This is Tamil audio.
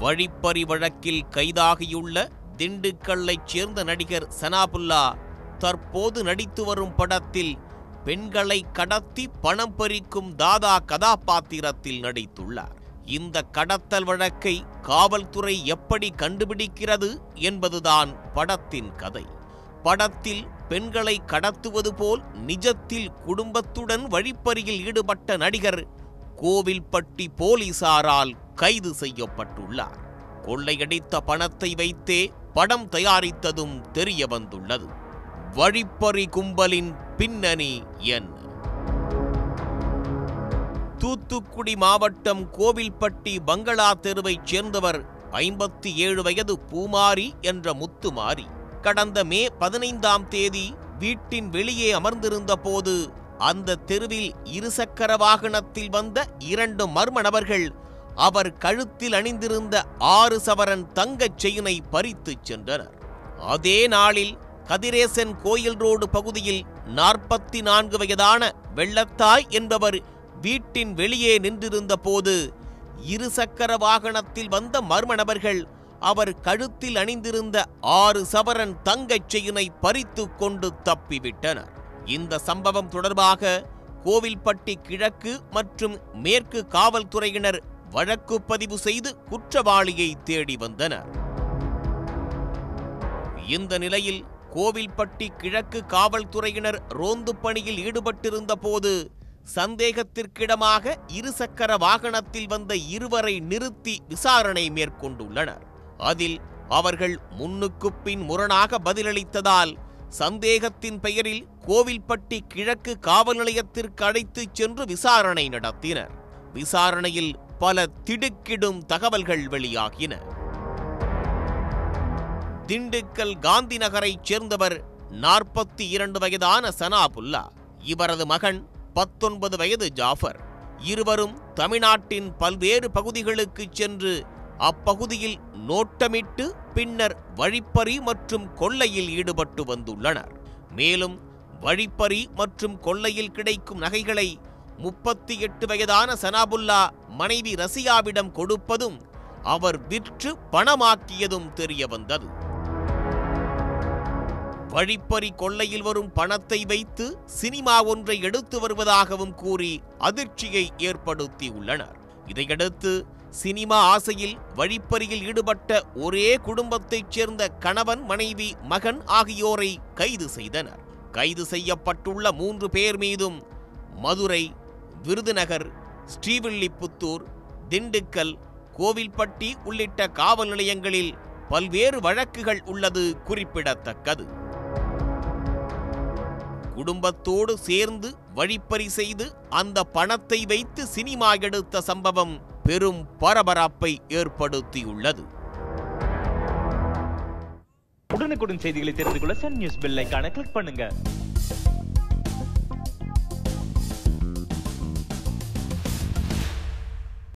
வழிப்பறி வழக்கில் கைதாகியுள்ள திண்டுக்கல்லைச் சேர்ந்த நடிகர் சனாபுல்லா தற்போது நடித்து வரும் படத்தில் பெண்களை கடத்தி பணம் பறிக்கும் தாதா கதாபாத்திரத்தில் நடித்துள்ளார் இந்த கடத்தல் வழக்கை காவல்துறை எப்படி கண்டுபிடிக்கிறது என்பதுதான் படத்தின் கதை படத்தில் பெண்களை கடத்துவது போல் நிஜத்தில் குடும்பத்துடன் வழிப்பறியில் ஈடுபட்ட நடிகர் கோவில்பட்டி போலீசாரால் கைது செய்யப்பட்டுள்ளார் கொள்ளையடித்த பணத்தை வைத்தே படம் தயாரித்ததும் தெரிய வந்துள்ளது வழிப்பறி கும்பலின் பின்னணி என்ன தூத்துக்குடி மாவட்டம் கோவில்பட்டி பங்களா தெருவைச் சேர்ந்தவர் ஐம்பத்தி ஏழு வயது பூமாரி என்ற முத்துமாரி கடந்த மே பதினைந்தாம் தேதி வீட்டின் வெளியே அமர்ந்திருந்த போது அந்த தெருவில் இருசக்கர வாகனத்தில் வந்த இரண்டு மர்ம நபர்கள் அவர் கழுத்தில் அணிந்திருந்த ஆறு சவரன் தங்கச் செயினை பறித்துச் சென்றனர் அதே நாளில் கதிரேசன் கோயில் ரோடு பகுதியில் நாற்பத்தி நான்கு வயதான வெள்ளத்தாய் என்பவர் வீட்டின் வெளியே நின்றிருந்த போது இருசக்கர வாகனத்தில் வந்த மர்ம நபர்கள் அவர் கழுத்தில் அணிந்திருந்த ஆறு சவரன் தங்கச் செயினை பறித்துக் கொண்டு தப்பிவிட்டனர் இந்த சம்பவம் தொடர்பாக கோவில்பட்டி கிழக்கு மற்றும் மேற்கு காவல்துறையினர் வழக்கு பதிவு செய்து குற்றவாளியை தேடி வந்தனர் இந்த நிலையில் கோவில்பட்டி கிழக்கு காவல்துறையினர் ரோந்து பணியில் ஈடுபட்டிருந்த போது சந்தேகத்திற்கிடமாக இருசக்கர வாகனத்தில் வந்த இருவரை நிறுத்தி விசாரணை மேற்கொண்டுள்ளனர் அதில் அவர்கள் முன்னுக்கு பின் முரணாக பதிலளித்ததால் சந்தேகத்தின் பெயரில் கோவில்பட்டி கிழக்கு காவல் நிலையத்திற்கு அழைத்துச் சென்று விசாரணை நடத்தினர் விசாரணையில் பல திடுக்கிடும் தகவல்கள் வெளியாகின திண்டுக்கல் காந்தி நகரைச் சேர்ந்தவர் நாற்பத்தி இரண்டு வயதான சனாபுல்லா இவரது மகன் பத்தொன்பது வயது ஜாஃபர் இருவரும் தமிழ்நாட்டின் பல்வேறு பகுதிகளுக்குச் சென்று அப்பகுதியில் நோட்டமிட்டு பின்னர் வழிப்பறி மற்றும் கொள்ளையில் ஈடுபட்டு வந்துள்ளனர் மேலும் வழிப்பறி மற்றும் கொள்ளையில் கிடைக்கும் நகைகளை முப்பத்தி எட்டு வயதான சனாபுல்லா மனைவி ரசியாவிடம் கொடுப்பதும் அவர் விற்று பணமாக்கியதும் தெரிய வந்தது வழிப்பறி கொள்ளையில் வரும் பணத்தை வைத்து சினிமா ஒன்றை எடுத்து வருவதாகவும் கூறி அதிர்ச்சியை ஏற்படுத்தியுள்ளனர் இதையடுத்து சினிமா ஆசையில் வழிப்பறியில் ஈடுபட்ட ஒரே குடும்பத்தைச் சேர்ந்த கணவன் மனைவி மகன் ஆகியோரை கைது செய்தனர் கைது செய்யப்பட்டுள்ள மூன்று பேர் மீதும் மதுரை விருதுநகர் ஸ்ரீவில்லிபுத்தூர் திண்டுக்கல் கோவில்பட்டி உள்ளிட்ட காவல் நிலையங்களில் பல்வேறு வழக்குகள் உள்ளது குறிப்பிடத்தக்கது குடும்பத்தோடு சேர்ந்து வழிப்பறி செய்து அந்த பணத்தை வைத்து சினிமா எடுத்த சம்பவம் பெரும் பரபரப்பை ஏற்படுத்தியுள்ளது உடனுக்குடன் செய்திகளை தெரிந்து கொள்ள சன் நியூஸ் பெல் ஐகானை கிளிக் பண்ணுங்க